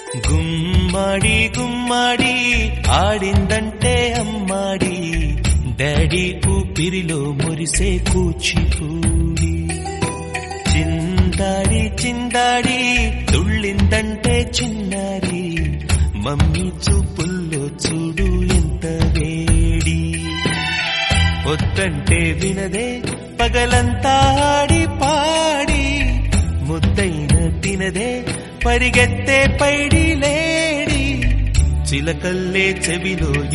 గుమ్మడి గుమ్మడి ఆడిందంటే అమ్మాడి daddy ఊపిరిలో మురిసే కూచిపూడి చిందాడి చిందాడి తుళ్ళిందంటే చిన్నారి మమ్మీ చూపుల్లో చూడు ఎంత వేడి వద్దంటే వినదే పగలంతా ఆడి పాడి ముద్దైన తినదే పరిగెత్తే పైడి లేడి చిలకల్లే చెవిలో